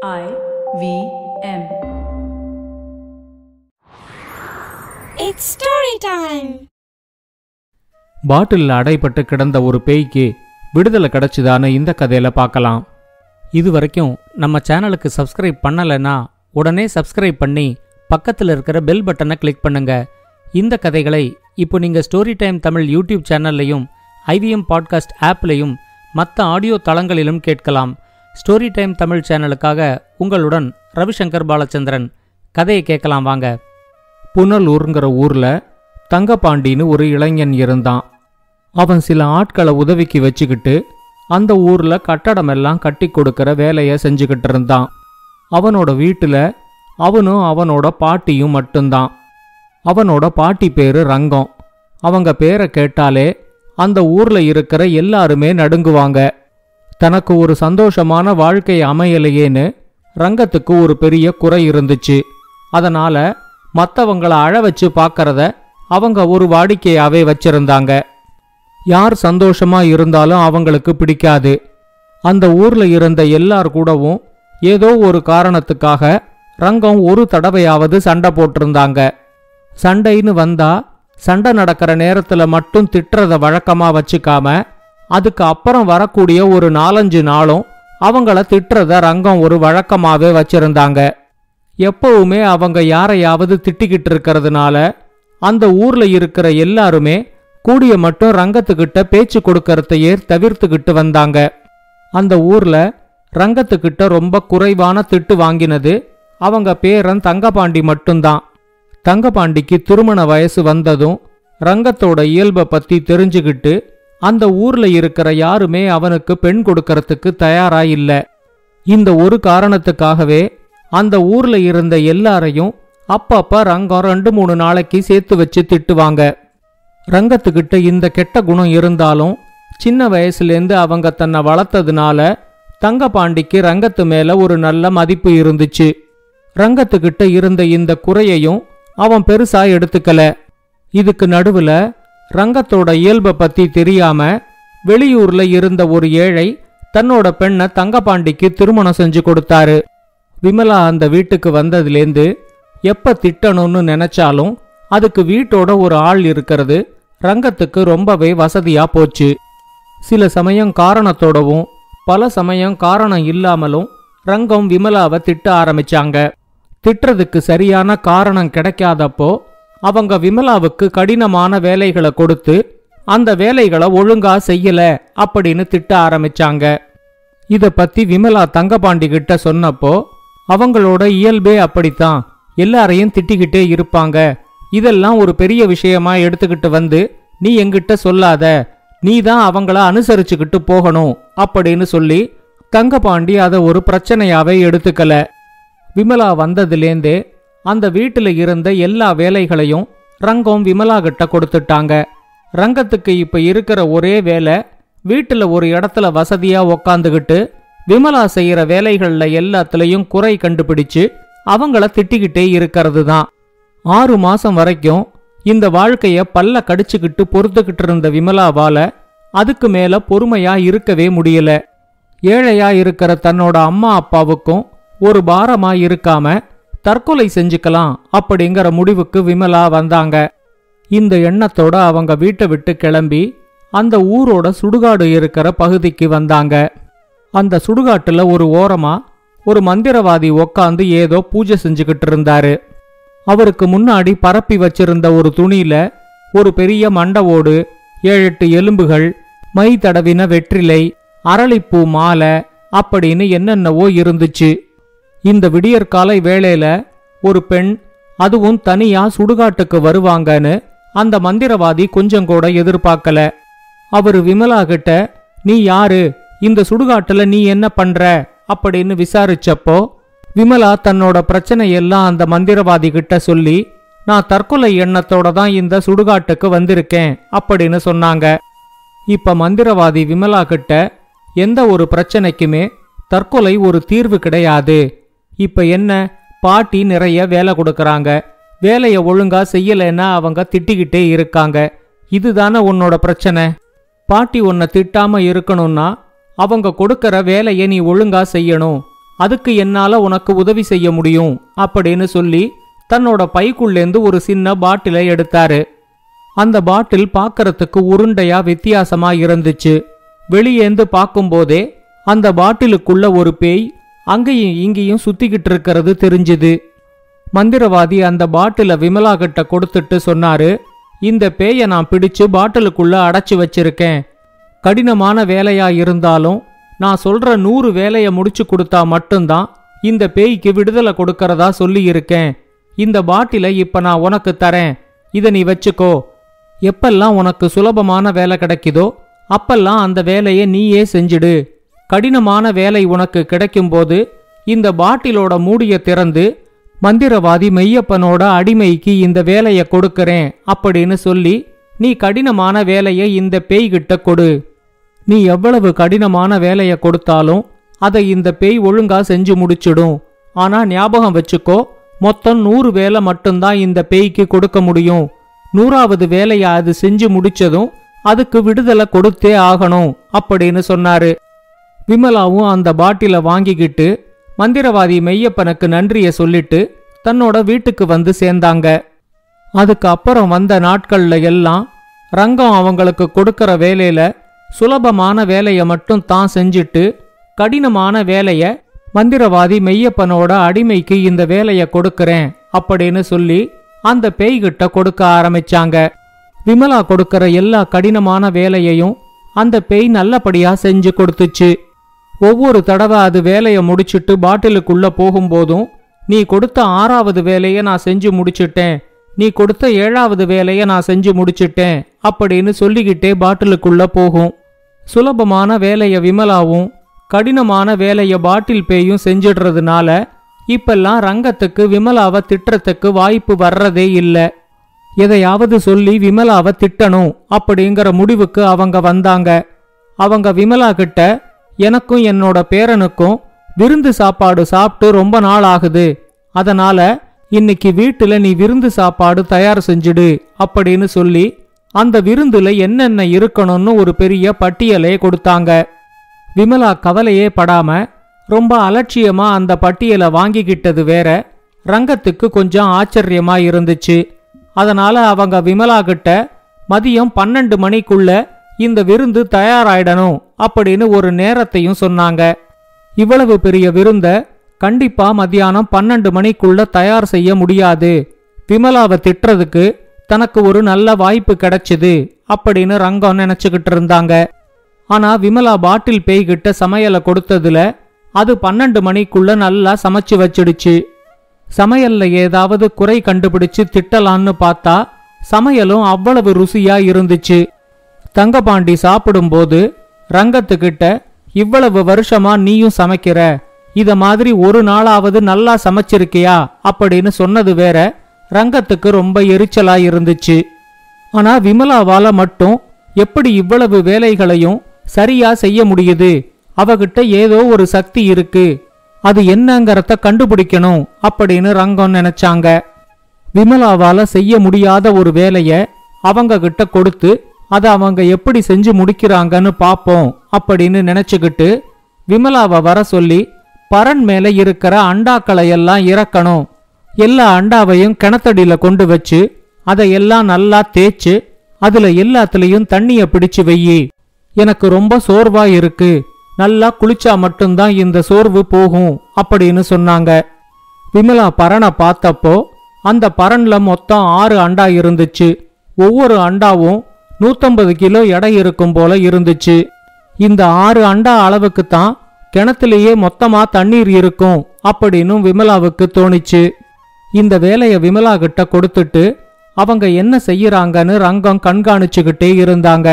I V M. It's story time. பாட்டிலில் அடைப்பட்டு கிடந்த ஒரு பேய்க்கு விடுதலை கிடைச்சுதான்னு இந்த கதையில பார்க்கலாம் இது வரைக்கும் நம்ம சேனலுக்கு சப்ஸ்கிரைப் பண்ணலைன்னா உடனே சப்ஸ்கிரைப் பண்ணி பக்கத்தில் இருக்கிற பெல் பட்டனை கிளிக் பண்ணுங்க இந்த கதைகளை இப்போ நீங்கள் ஸ்டோரி டைம் தமிழ் யூடியூப் சேனல்லையும் ஐவிஎம் பாட்காஸ்ட் ஆப்லையும் மற்ற ஆடியோ தளங்களிலும் கேட்கலாம் ஸ்டோரி டைம் தமிழ் சேனலுக்காக உங்களுடன் ரவிசங்கர் பாலச்சந்திரன் கதையை கேட்கலாம் வாங்க புனலூருங்கிற ஊர்ல தங்கபாண்டின்னு ஒரு இளைஞன் இருந்தான் அவன் சில ஆட்களை உதவிக்கு வச்சுக்கிட்டு அந்த ஊர்ல கட்டடமெல்லாம் கட்டி கொடுக்கிற வேலையை செஞ்சுக்கிட்டு இருந்தான் அவனோட வீட்டுல அவனும் அவனோட பாட்டியும் மட்டும்தான் அவனோட பாட்டி பேரு ரங்கம் அவங்க பேரை கேட்டாலே அந்த ஊர்ல இருக்கிற எல்லாருமே நடுங்குவாங்க தனக்கு ஒரு சந்தோஷமான வாழ்க்கை அமையலையேன்னு ரங்கத்துக்கு ஒரு பெரிய குறை இருந்துச்சு அதனால மத்தவங்கள அழ வச்சு பார்க்கறத அவங்க ஒரு வாடிக்கையாவே வச்சிருந்தாங்க யார் சந்தோஷமா இருந்தாலும் அவங்களுக்கு பிடிக்காது அந்த ஊர்ல இருந்த எல்லார் கூடவும் ஏதோ ஒரு காரணத்துக்காக ரங்கம் ஒரு தடவையாவது சண்டை போட்டிருந்தாங்க சண்டைன்னு வந்தா சண்டை நடக்கிற நேரத்துல மட்டும் திட்டுறத வழக்கமா வச்சுக்காம அதுக்கு அப்புறம் வரக்கூடிய ஒரு நாலஞ்சு நாளும் அவங்கள திட்டுறத ரங்கம் ஒரு வழக்கமாவே வச்சிருந்தாங்க எப்பவுமே அவங்க யாரையாவது திட்டிக்கிட்டு இருக்கிறதுனால அந்த ஊர்ல இருக்கிற எல்லாருமே கூடிய மட்டும் ரங்கத்துக்கிட்ட பேச்சு கொடுக்கறதையே தவிர்த்துக்கிட்டு வந்தாங்க அந்த ஊர்ல ரங்கத்துக்கிட்ட ரொம்ப குறைவான திட்டு வாங்கினது அவங்க பேரன் தங்கபாண்டி மட்டும்தான் தங்கபாண்டிக்கு திருமண வயசு வந்ததும் ரங்கத்தோட இயல்பை பத்தி தெரிஞ்சுக்கிட்டு அந்த ஊர்ல இருக்கிற யாருமே அவனுக்கு பெண் கொடுக்கறதுக்கு தயாரா இல்ல இந்த ஒரு காரணத்துக்காகவே அந்த ஊர்ல இருந்த எல்லாரையும் அப்பப்ப ரங்கம் ரெண்டு மூணு நாளைக்கு சேர்த்து வச்சு திட்டுவாங்க ரங்கத்துக்கிட்ட இந்த கெட்ட குணம் இருந்தாலும் சின்ன வயசுலேருந்து அவங்க தன்னை வளர்த்ததுனால தங்கபாண்டிக்கு ரங்கத்து மேல ஒரு நல்ல மதிப்பு இருந்துச்சு ரங்கத்துக்கிட்ட இருந்த இந்த குறையையும் அவன் பெருசா எடுத்துக்கல இதுக்கு நடுவுல ரங்கத்தோட இயல்பை பத்தி தெரியாம வெளியூர்ல இருந்த ஒரு ஏழை தன்னோட பெண்ணை தங்கபாண்டிக்கு திருமணம் செஞ்சு கொடுத்தாரு விமலா அந்த வீட்டுக்கு வந்ததுலேருந்து எப்ப திட்டணும்னு நினைச்சாலும் அதுக்கு வீட்டோட ஒரு ஆள் இருக்கிறது ரங்கத்துக்கு ரொம்பவே வசதியா போச்சு சில சமயம் காரணத்தோடவும் பல சமயம் காரணம் இல்லாமலும் ரங்கம் விமலாவை திட்ட ஆரம்பிச்சாங்க திட்டுறதுக்கு சரியான காரணம் கிடைக்காதப்போ அவங்க விமலாவுக்கு கடினமான வேலைகளை கொடுத்து அந்த வேலைகளை ஒழுங்கா செய்யல அப்படின்னு திட்ட ஆரம்பிச்சாங்க இத பத்தி விமலா தங்கபாண்டி கிட்ட சொன்னப்போ அவங்களோட இயல்பே அப்படித்தான் எல்லாரையும் திட்டிக்கிட்டே இருப்பாங்க இதெல்லாம் ஒரு பெரிய விஷயமா எடுத்துக்கிட்டு வந்து நீ எங்கிட்ட சொல்லாத நீ தான் அவங்கள அனுசரிச்சுக்கிட்டு போகணும் அப்படின்னு சொல்லி தங்கபாண்டி அதை ஒரு பிரச்சனையாவே எடுத்துக்கல விமலா வந்ததுலேருந்தே அந்த வீட்டுல இருந்த எல்லா வேலைகளையும் ரங்கம் விமலா கிட்ட கொடுத்துட்டாங்க ரங்கத்துக்கு இப்ப இருக்கிற ஒரே வேலை வீட்டுல ஒரு இடத்துல வசதியா உக்காந்துகிட்டு விமலா செய்யற வேலைகள்ல எல்லாத்துலயும் குறை கண்டுபிடிச்சு அவங்கள திட்டிக்கிட்டே இருக்கிறது தான் ஆறு மாசம் வரைக்கும் இந்த வாழ்க்கைய பல்ல கடிச்சுக்கிட்டு பொறுத்துக்கிட்டு இருந்த விமலாவால அதுக்கு மேல பொறுமையா இருக்கவே முடியல ஏழையா இருக்கிற தன்னோட அம்மா அப்பாவுக்கும் ஒரு பாரமா இருக்காம தற்கொலை செஞ்சுக்கலாம் அப்படிங்கிற முடிவுக்கு விமலா வந்தாங்க இந்த எண்ணத்தோட அவங்க வீட்டை விட்டு கிளம்பி அந்த ஊரோட சுடுகாடு இருக்கிற பகுதிக்கு வந்தாங்க அந்த சுடுகாட்டுல ஒரு ஓரமா ஒரு மந்திரவாதி உக்காந்து ஏதோ பூஜை செஞ்சுக்கிட்டு இருந்தாரு அவருக்கு முன்னாடி பரப்பி வச்சிருந்த ஒரு துணியில ஒரு பெரிய மண்டவோடு ஏழெட்டு எலும்புகள் மை தடவின வெற்றிலை அரளிப்பூ மாலை அப்படின்னு என்னென்னவோ இருந்துச்சு இந்த விடியற்காலை வேளையில ஒரு பெண் அதுவும் தனியா சுடுகாட்டுக்கு வருவாங்கன்னு அந்த மந்திரவாதி கொஞ்சம் கூட எதிர்பார்க்கல அவரு விமலா கிட்ட நீ யாரு இந்த சுடுகாட்டுல நீ என்ன பண்ற அப்படின்னு விசாரிச்சப்போ விமலா தன்னோட பிரச்சனையெல்லாம் அந்த மந்திரவாதி கிட்ட சொல்லி நான் தற்கொலை எண்ணத்தோட தான் இந்த சுடுகாட்டுக்கு வந்திருக்கேன் அப்படின்னு சொன்னாங்க இப்ப மந்திரவாதி விமலா கிட்ட எந்த ஒரு பிரச்சனைக்குமே தற்கொலை ஒரு தீர்வு கிடையாது இப்ப என்ன பாட்டி நிறைய வேலை கொடுக்கறாங்க வேலைய ஒழுங்கா செய்யலைன்னா அவங்க திட்டிக்கிட்டே இருக்காங்க இதுதானே உன்னோட பிரச்சனை பாட்டி உன்னை திட்டாம இருக்கணும்னா அவங்க கொடுக்கற வேலையை நீ ஒழுங்கா செய்யணும் அதுக்கு என்னால உனக்கு உதவி செய்ய முடியும் அப்படின்னு சொல்லி தன்னோட பைக்குள்ளேந்து ஒரு சின்ன பாட்டிலை எடுத்தாரு அந்த பாட்டில் பார்க்கறதுக்கு உருண்டையா வித்தியாசமா இருந்துச்சு வெளியேந்து பார்க்கும்போதே அந்த பாட்டிலுக்குள்ள ஒரு பேய் அங்கேயும் இங்கேயும் சுத்திக்கிட்டு இருக்கிறது தெரிஞ்சுது மந்திரவாதி அந்த பாட்டில விமலா கிட்ட கொடுத்துட்டு சொன்னாரு இந்த பேயை நான் பிடிச்சு பாட்டிலுக்குள்ள அடைச்சு வச்சிருக்கேன் கடினமான வேலையா இருந்தாலும் நான் சொல்ற நூறு வேலையை முடிச்சு கொடுத்தா மட்டும்தான் இந்த பேய்க்கு விடுதலை கொடுக்கறதா சொல்லி இருக்கேன் இந்த பாட்டிலை இப்ப நான் உனக்கு தரேன் இதை நீ வச்சுக்கோ எப்பெல்லாம் உனக்கு சுலபமான வேலை கிடைக்குதோ அப்பெல்லாம் அந்த வேலையை நீயே செஞ்சிடு கடினமான வேலை உனக்கு கிடைக்கும்போது இந்த பாட்டிலோட மூடிய திறந்து மந்திரவாதி மெய்யப்பனோட அடிமைக்கு இந்த வேலையை கொடுக்கறேன் அப்படின்னு சொல்லி நீ கடினமான வேலையை இந்த பேய்கிட்ட கொடு நீ எவ்வளவு கடினமான வேலையை கொடுத்தாலும் அதை இந்த பேய் ஒழுங்கா செஞ்சு முடிச்சிடும் ஆனா ஞாபகம் வச்சுக்கோ மொத்தம் நூறு வேலை மட்டும்தான் இந்த பேய்க்கு கொடுக்க முடியும் நூறாவது வேலையை அது செஞ்சு முடிச்சதும் அதுக்கு விடுதலை கொடுத்தே ஆகணும் அப்படின்னு சொன்னாரு விமலாவும் அந்த பாட்டிலை வாங்கிக்கிட்டு மந்திரவாதி மெய்யப்பனுக்கு நன்றிய சொல்லிட்டு தன்னோட வீட்டுக்கு வந்து சேர்ந்தாங்க அதுக்கு அப்புறம் வந்த நாட்கள்ல எல்லாம் ரங்கம் அவங்களுக்கு கொடுக்கற வேலையில சுலபமான வேலையை மட்டும் தான் செஞ்சுட்டு கடினமான வேலைய மந்திரவாதி மெய்யப்பனோட அடிமைக்கு இந்த வேலைய கொடுக்கறேன் அப்படின்னு சொல்லி அந்த பேய்கிட்ட கொடுக்க ஆரம்பிச்சாங்க விமலா கொடுக்கற எல்லா கடினமான வேலையையும் அந்த பேய் நல்லபடியா செஞ்சு கொடுத்துச்சு ஒவ்வொரு தடவை அது வேலையை முடிச்சிட்டு பாட்டிலுக்குள்ள போகும்போதும் நீ கொடுத்த ஆறாவது வேலையை நான் செஞ்சு முடிச்சிட்டேன் நீ கொடுத்த ஏழாவது வேலையை நான் செஞ்சு முடிச்சிட்டேன் அப்படின்னு சொல்லிக்கிட்டே பாட்டிலுக்குள்ள போகும் சுலபமான வேலைய விமலாவும் கடினமான வேலைய பாட்டில் பேயும் செஞ்சிடுறதுனால இப்பெல்லாம் ரங்கத்துக்கு விமலாவை திட்டுறதுக்கு வாய்ப்பு வர்றதே இல்லை எதையாவது சொல்லி விமலாவை திட்டணும் அப்படிங்கிற முடிவுக்கு அவங்க வந்தாங்க அவங்க விமலா கிட்ட எனக்கும் என்னோட பேரனுக்கும் விருந்து சாப்பாடு சாப்பிட்டு ரொம்ப நாள் ஆகுது அதனால இன்னைக்கு வீட்டுல நீ விருந்து சாப்பாடு தயார் செஞ்சுடு அப்படின்னு சொல்லி அந்த விருந்துல என்னென்ன இருக்கணும்னு ஒரு பெரிய பட்டியலே கொடுத்தாங்க விமலா கவலையே படாம ரொம்ப அலட்சியமா அந்த பட்டியலை வாங்கிக்கிட்டது வேற ரங்கத்துக்கு கொஞ்சம் ஆச்சரியமா இருந்துச்சு அதனால அவங்க விமலா கிட்ட மதியம் பன்னெண்டு மணிக்குள்ள இந்த விருந்து தயாராயிடணும் அப்படின்னு ஒரு நேரத்தையும் சொன்னாங்க இவ்வளவு பெரிய விருந்த கண்டிப்பா மத்தியானம் பன்னெண்டு மணிக்குள்ள தயார் செய்ய முடியாது விமலாவை திட்டுறதுக்கு தனக்கு ஒரு நல்ல வாய்ப்பு கிடைச்சுது அப்படின்னு ரங்கம் நினைச்சுக்கிட்டு இருந்தாங்க ஆனா விமலா பாட்டில் பேய்கிட்ட சமையலை கொடுத்ததுல அது பன்னெண்டு மணிக்குள்ள நல்லா சமைச்சு வச்சிடுச்சு சமையல்ல ஏதாவது குறை கண்டுபிடிச்சு திட்டலான்னு பார்த்தா சமையலும் அவ்வளவு ருசியா இருந்துச்சு தங்கபாண்டி சாப்பிடும்போது ரங்கத்துக்கிட்ட இவ்வளவு வருஷமா நீயும் சமைக்கிற இத மாதிரி ஒரு நாளாவது நல்லா சமைச்சிருக்கியா அப்படின்னு சொன்னது வேற ரங்கத்துக்கு ரொம்ப எரிச்சலா இருந்துச்சு ஆனா விமலாவால மட்டும் எப்படி இவ்வளவு வேலைகளையும் சரியா செய்ய முடியுது அவகிட்ட ஏதோ ஒரு சக்தி இருக்கு அது என்னங்கறத கண்டுபிடிக்கணும் அப்படின்னு ரங்கம் நினைச்சாங்க விமலாவால செய்ய முடியாத ஒரு வேலைய அவங்க கிட்ட கொடுத்து அதை அவங்க எப்படி செஞ்சு முடிக்கிறாங்கன்னு பாப்போம் அப்படின்னு நினைச்சுக்கிட்டு விமலாவை வர சொல்லி பரன் மேல இருக்கிற அண்டாக்களை எல்லாம் இறக்கணும் எல்லா அண்டாவையும் கிணத்தடியில கொண்டு வச்சு அதையெல்லாம் நல்லா தேய்ச்சு அதுல எல்லாத்துலயும் தண்ணிய பிடிச்சு வெயி எனக்கு ரொம்ப சோர்வா இருக்கு நல்லா குளிச்சா மட்டும்தான் இந்த சோர்வு போகும் அப்படின்னு சொன்னாங்க விமலா பரனை பார்த்தப்போ அந்த பரன்ல மொத்தம் ஆறு அண்டா இருந்துச்சு ஒவ்வொரு அண்டாவும் நூத்தம்பது கிலோ எடை இருக்கும் போல இருந்துச்சு இந்த ஆறு அண்டா அளவுக்கு தான் கிணத்துலயே மொத்தமா தண்ணீர் இருக்கும் அப்படின்னு விமலாவுக்கு தோணிச்சு இந்த வேலைய விமலா கிட்ட கொடுத்துட்டு அவங்க என்ன செய்யறாங்கன்னு ரங்கம் கண்காணிச்சுக்கிட்டே இருந்தாங்க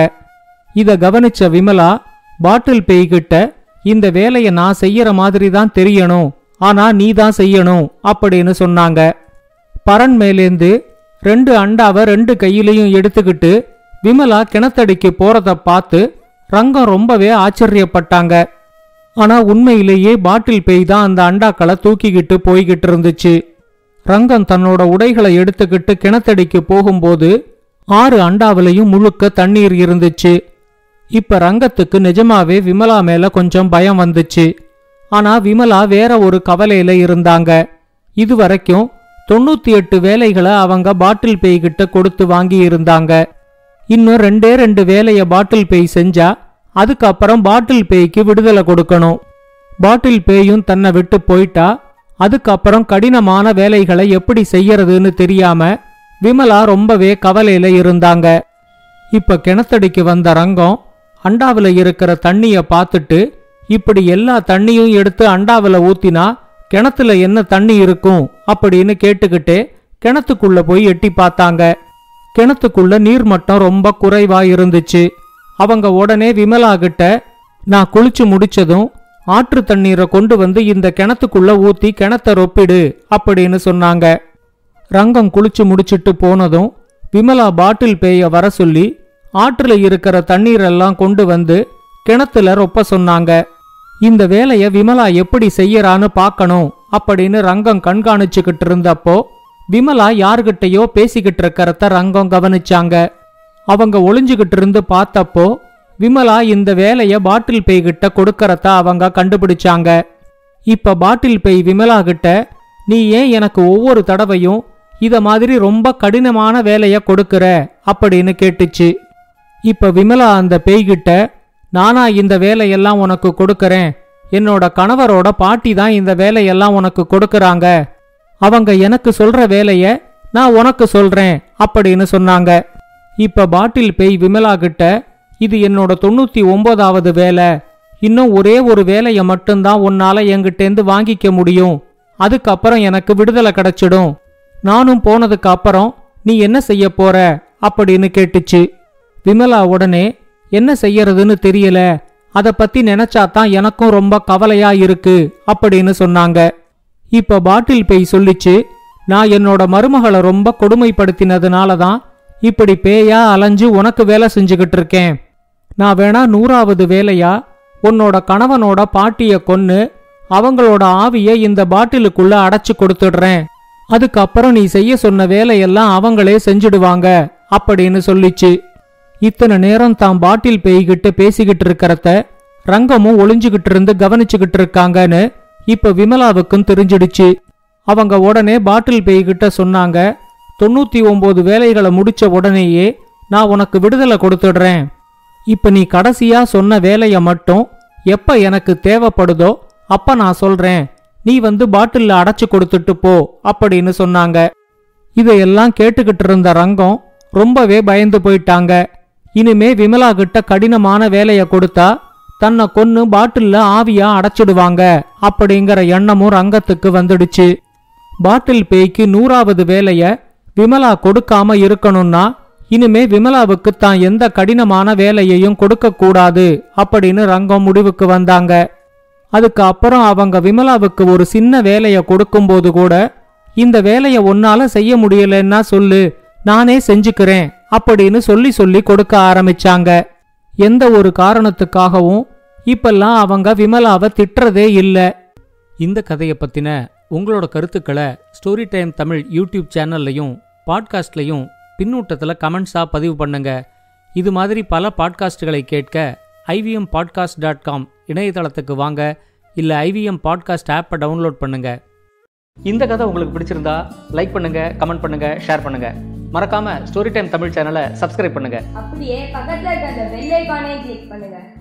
இத கவனிச்ச விமலா பாட்டில் பேய்கிட்ட இந்த வேலைய நான் செய்யற மாதிரி தான் தெரியணும் ஆனா நீ தான் செய்யணும் அப்படின்னு சொன்னாங்க பரன் மேலேந்து ரெண்டு அண்டாவை ரெண்டு கையிலையும் எடுத்துக்கிட்டு விமலா கிணத்தடிக்கு போறத பார்த்து ரங்கம் ரொம்பவே ஆச்சரியப்பட்டாங்க ஆனா உண்மையிலேயே பாட்டில் பேய் தான் அந்த அண்டாக்களை தூக்கிக்கிட்டு போய்கிட்டு இருந்துச்சு ரங்கம் தன்னோட உடைகளை எடுத்துக்கிட்டு கிணத்தடிக்கு போகும்போது ஆறு அண்டாவிலையும் முழுக்க தண்ணீர் இருந்துச்சு இப்ப ரங்கத்துக்கு நிஜமாவே விமலா மேல கொஞ்சம் பயம் வந்துச்சு ஆனா விமலா வேற ஒரு கவலையில இருந்தாங்க இதுவரைக்கும் தொண்ணூத்தி எட்டு வேலைகளை அவங்க பாட்டில் பேய் கிட்ட கொடுத்து வாங்கி இருந்தாங்க இன்னும் ரெண்டே ரெண்டு வேலைய பாட்டில் பேய் செஞ்சா அதுக்கப்புறம் பாட்டில் பேய்க்கு விடுதலை கொடுக்கணும் பாட்டில் பேயும் தன்னை விட்டு போயிட்டா அதுக்கப்புறம் கடினமான வேலைகளை எப்படி செய்யறதுன்னு தெரியாம விமலா ரொம்பவே கவலையில இருந்தாங்க இப்ப கிணத்தடிக்கு வந்த ரங்கம் அண்டாவுல இருக்கிற தண்ணிய பார்த்துட்டு இப்படி எல்லா தண்ணியும் எடுத்து அண்டாவுல ஊத்தினா கிணத்துல என்ன தண்ணி இருக்கும் அப்படின்னு கேட்டுக்கிட்டே கிணத்துக்குள்ள போய் எட்டி பார்த்தாங்க கிணத்துக்குள்ள நீர்மட்டம் ரொம்ப குறைவா இருந்துச்சு அவங்க உடனே விமலா கிட்ட நான் குளிச்சு முடிச்சதும் ஆற்று தண்ணீரை கொண்டு வந்து இந்த கிணத்துக்குள்ள ஊத்தி கிணத்த ரொப்பிடு அப்படின்னு சொன்னாங்க ரங்கம் குளிச்சு முடிச்சிட்டு போனதும் விமலா பாட்டில் பேய வர சொல்லி ஆற்றுல இருக்கிற தண்ணீரெல்லாம் கொண்டு வந்து கிணத்துல ரொப்ப சொன்னாங்க இந்த வேலைய விமலா எப்படி செய்யறான்னு பார்க்கணும் அப்படின்னு ரங்கம் கண்காணிச்சுக்கிட்டு இருந்தப்போ விமலா யார்கிட்டயோ பேசிக்கிட்டு இருக்கிறத ரங்கம் கவனிச்சாங்க அவங்க ஒளிஞ்சுகிட்டு இருந்து பார்த்தப்போ விமலா இந்த வேலைய பாட்டில் பேய் கிட்ட கொடுக்கறத அவங்க கண்டுபிடிச்சாங்க இப்ப பாட்டில் பேய் விமலா கிட்ட நீ ஏன் எனக்கு ஒவ்வொரு தடவையும் இத மாதிரி ரொம்ப கடினமான வேலைய கொடுக்கற அப்படின்னு கேட்டுச்சு இப்ப விமலா அந்த பேய்கிட்ட நானா இந்த வேலையெல்லாம் உனக்கு கொடுக்கறேன் என்னோட கணவரோட பாட்டி தான் இந்த வேலையெல்லாம் உனக்கு கொடுக்கறாங்க அவங்க எனக்கு சொல்ற வேலைய நான் உனக்கு சொல்றேன் அப்படின்னு சொன்னாங்க இப்ப பாட்டில் பேய் விமலா கிட்ட இது என்னோட தொண்ணூத்தி ஒன்பதாவது வேலை இன்னும் ஒரே ஒரு வேலைய மட்டும்தான் உன்னால என்கிட்டேந்து வாங்கிக்க முடியும் அதுக்கப்புறம் எனக்கு விடுதலை கிடைச்சிடும் நானும் போனதுக்கு அப்புறம் நீ என்ன செய்ய போற அப்படின்னு கேட்டுச்சு விமலா உடனே என்ன செய்யறதுன்னு தெரியல அத பத்தி நினைச்சாதான் எனக்கும் ரொம்ப கவலையா இருக்கு அப்படின்னு சொன்னாங்க இப்ப பாட்டில் பேய் சொல்லிச்சு நான் என்னோட மருமகளை ரொம்ப கொடுமைப்படுத்தினதுனால தான் இப்படி பேயா அலைஞ்சு உனக்கு வேலை செஞ்சுகிட்டு இருக்கேன் நான் வேணா நூறாவது வேலையா உன்னோட கணவனோட பாட்டிய கொன்னு அவங்களோட ஆவிய இந்த பாட்டிலுக்குள்ள அடைச்சு கொடுத்துடுறேன் அதுக்கப்புறம் நீ செய்ய சொன்ன வேலையெல்லாம் அவங்களே செஞ்சுடுவாங்க அப்படின்னு சொல்லிச்சு இத்தனை நேரம் தான் பாட்டில் பேய்கிட்ட பேசிக்கிட்டு இருக்கறத ரங்கமும் ஒளிஞ்சுகிட்டு இருந்து கவனிச்சுக்கிட்டு இருக்காங்கன்னு இப்ப விமலாவுக்கும் தெரிஞ்சிடுச்சு அவங்க உடனே பாட்டில் பேய்கிட்ட சொன்னாங்க தொண்ணூத்தி ஒன்பது வேலைகளை முடிச்ச உடனேயே நான் உனக்கு விடுதலை கொடுத்துடுறேன் இப்ப நீ கடைசியா சொன்ன வேலைய மட்டும் எப்ப எனக்கு தேவைப்படுதோ அப்ப நான் சொல்றேன் நீ வந்து பாட்டில்ல அடைச்சு கொடுத்துட்டு போ அப்படின்னு சொன்னாங்க இதையெல்லாம் கேட்டுக்கிட்டு இருந்த ரங்கம் ரொம்பவே பயந்து போயிட்டாங்க இனிமே விமலா கிட்ட கடினமான வேலைய கொடுத்தா தன்னை கொன்னு பாட்டில்ல ஆவியா அடைச்சிடுவாங்க அப்படிங்கிற எண்ணமும் ரங்கத்துக்கு வந்துடுச்சு பாட்டில் பேய்க்கு நூறாவது வேலைய விமலா கொடுக்காம இருக்கணும்னா இனிமே விமலாவுக்கு தான் எந்த கடினமான வேலையையும் கொடுக்க கூடாது அப்படின்னு ரங்கம் முடிவுக்கு வந்தாங்க அதுக்கு அப்புறம் அவங்க விமலாவுக்கு ஒரு சின்ன வேலைய கொடுக்கும்போது கூட இந்த வேலைய உன்னால செய்ய முடியலன்னா சொல்லு நானே செஞ்சுக்கிறேன் அப்படின்னு சொல்லி சொல்லி கொடுக்க ஆரம்பிச்சாங்க எந்த ஒரு காரணத்துக்காகவும் இப்பெல்லாம் அவங்க விமலாவை திட்டுறதே இல்ல இந்த கதையை பத்தின உங்களோட கருத்துக்களை ஸ்டோரி டைம் தமிழ் யூடியூப் சேனல்லையும் பாட்காஸ்ட்லையும் பின்னூட்டத்தில் கமெண்ட்ஸாக பதிவு பண்ணுங்க இது மாதிரி பல பாட்காஸ்டுகளை கேட்க ஐவிஎம் பாட்காஸ்ட் டாட் காம் இணையதளத்துக்கு வாங்க இல்லை ஐவிஎம் பாட்காஸ்ட் ஆப்பை டவுன்லோட் பண்ணுங்க இந்த கதை உங்களுக்கு பிடிச்சிருந்தா லைக் பண்ணுங்க கமெண்ட் பண்ணுங்க ஷேர் பண்ணுங்க மறக்காம ஸ்டோரி டைம் தமிழ் சேனலை சப்ஸ்கிரைப் பண்ணுங்க அப்படியே பக்கத்துல இருக்க அந்த வெள்ளை ஐகானை கிளிக் பண்ணுங்க